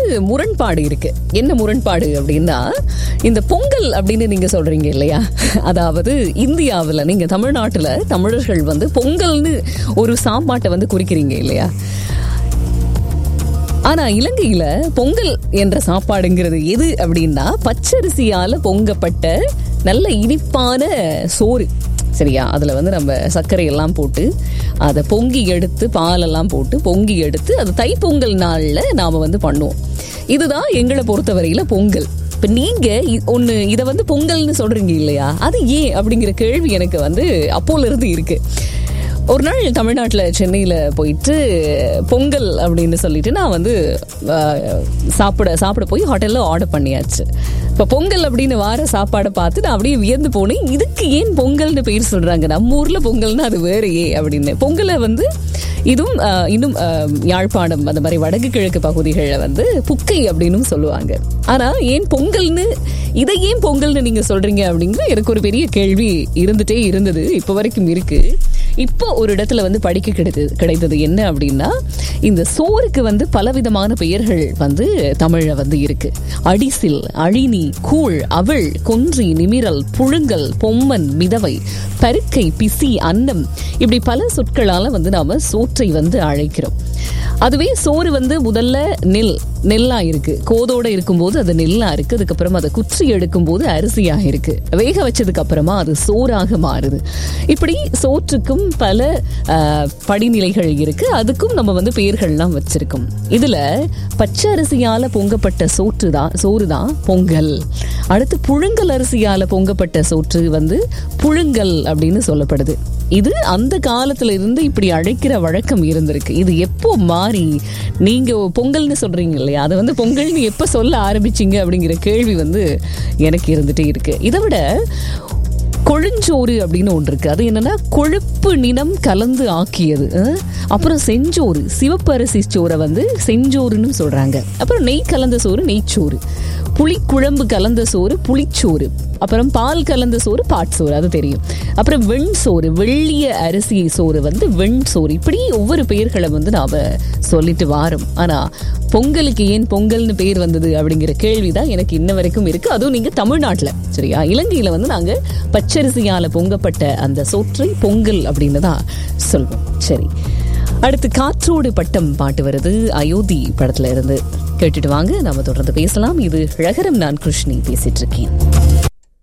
முரண்பாடு இருக்கு என்ன முரண்பாடு அப்படின்னா இந்த பொங்கல் அப்படின்னு நீங்க சொல்றீங்க இல்லையா அதாவது இந்தியாவில் நீங்க தமிழ்நாட்டுல தமிழர்கள் வந்து பொங்கல்னு ஒரு சாப்பாட்டை வந்து குறிக்கிறீங்க இல்லையா ஆனா இலங்கையில பொங்கல் என்ற சாப்பாடுங்கிறது எது அப்படின்னா பச்சரிசியால பொங்கப்பட்ட நல்ல இனிப்பான சோறு சரியா அதில் வந்து நம்ம சர்க்கரை எல்லாம் போட்டு அதை பொங்கி எடுத்து பாலெல்லாம் போட்டு பொங்கி எடுத்து அது தைப்பொங்கல் நாளில் நாம் வந்து பண்ணுவோம் இதுதான் எங்களை பொறுத்தவரையில் பொங்கல் இப்போ நீங்கள் ஒன்று இதை வந்து பொங்கல்னு சொல்கிறீங்க இல்லையா அது ஏன் அப்படிங்கிற கேள்வி எனக்கு வந்து அப்போலேருந்து இருக்குது ஒரு நாள் தமிழ்நாட்டில் சென்னையில் போயிட்டு பொங்கல் அப்படின்னு சொல்லிட்டு நான் வந்து ஆஹ், சாப்பிட சாப்பிட போய் ஹோட்டலில் ஆர்டர் பண்ணியாச்சு இப்போ பொங்கல் அப்படின்னு வார சாப்பாடை பார்த்து நான் அப்படியே வியந்து போனேன் இதுக்கு ஏன் பொங்கல்னு பேர் சொல்கிறாங்க நம்ம ஊரில் பொங்கல்னா அது வேறையே அப்படின்னு பொங்கலை வந்து இதுவும் ஆஹ், இன்னும் ஆஹ், யாழ்ப்பாணம் அந்த மாதிரி வடக்கு கிழக்கு பகுதிகளில் வந்து புக்கை அப்படின்னு சொல்லுவாங்க ஆனால் ஏன் பொங்கல்னு இதை ஏன் பொங்கல்னு நீங்கள் சொல்கிறீங்க அப்படிங்கிற எனக்கு ஒரு பெரிய கேள்வி இருந்துட்டே இருந்தது இப்போ வரைக்கும் இருக்குது இப்போ ஒரு இடத்துல வந்து படிக்க கிடைத்தது கிடைத்தது என்ன அப்படின்னா இந்த சோறுக்கு வந்து பலவிதமான பெயர்கள் வந்து தமிழ்ல வந்து இருக்கு அடிசில் அழினி கூழ் அவள் கொன்றி நிமிரல் புழுங்கல் பொம்மன் மிதவை பருக்கை பிசி அன்னம் இப்படி பல சொற்களால வந்து நாம சோற்றை வந்து அழைக்கிறோம் அதுவே சோறு வந்து முதல்ல நெல் நெல்லா இருக்கு கோதோட இருக்கும்போது அது நெல்லா இருக்கு அதுக்கப்புறம் அதை குற்றி எடுக்கும் போது அரிசியா இருக்கு வேக வச்சதுக்கு அப்புறமா அது சோறாக மாறுது இப்படி சோற்றுக்கும் பல ஆஹ், படிநிலைகள் இருக்கு அதுக்கும் நம்ம வந்து பெயர்கள்லாம் வச்சிருக்கோம் இதுல பச்சை அரிசியால பொங்கப்பட்ட சோற்று தான் சோறு தான் பொங்கல் அடுத்து புழுங்கல் அரிசியால பொங்கப்பட்ட சோற்று வந்து புழுங்கல் அப்படின்னு சொல்லப்படுது இது அந்த காலத்துல இருந்து இப்படி அழைக்கிற வழக்கம் இருந்திருக்கு இது எப்போ மாறி நீங்க பொங்கல்னு சொல்றீங்க இல்லையா அதை வந்து பொங்கல்னு எப்ப சொல்ல ஆரம்பிச்சீங்க அப்படிங்கிற கேள்வி வந்து எனக்கு இருந்துட்டே இருக்கு இதை விட கொழுஞ்சோறு அப்படின்னு ஒன்று இருக்கு அது என்னன்னா கொழுப்பு நினம் கலந்து ஆக்கியது அஹ்? அப்புறம் செஞ்சோறு சிவப்பு அரிசி சோறை வந்து செஞ்சோறுன்னு சொல்றாங்க அப்புறம் நெய் கலந்த சோறு நெய்ச்சோறு புளிக்குழம்பு கலந்த சோறு புளிச்சோறு அப்புறம் பால் கலந்த சோறு பாட்சோறு அது தெரியும் அப்புறம் வெண் சோறு வெள்ளிய அரிசி சோறு வந்து வெண் சோறு இப்படி ஒவ்வொரு பெயர்களை வந்து நாம சொல்லிட்டு வாரோம் ஆனா பொங்கலுக்கு ஏன் பொங்கல்னு பேர் வந்தது அப்படிங்கிற கேள்விதான் எனக்கு இன்ன வரைக்கும் இருக்கு அதுவும் நீங்க தமிழ்நாட்டுல சரியா இலங்கையில வந்து நாங்க பச்சரிசியால பொங்கப்பட்ட அந்த சோற்றை பொங்கல் அப்படின்னு தான் சொல்வோம் சரி அடுத்து காற்றோடு பட்டம் பாட்டு வருது அயோத்தி படத்துல இருந்து கேட்டுட்டு வாங்க நாம தொடர்ந்து பேசலாம் இது ழகரம் நான் கிருஷ்ணி பேசிட்டு இருக்கேன்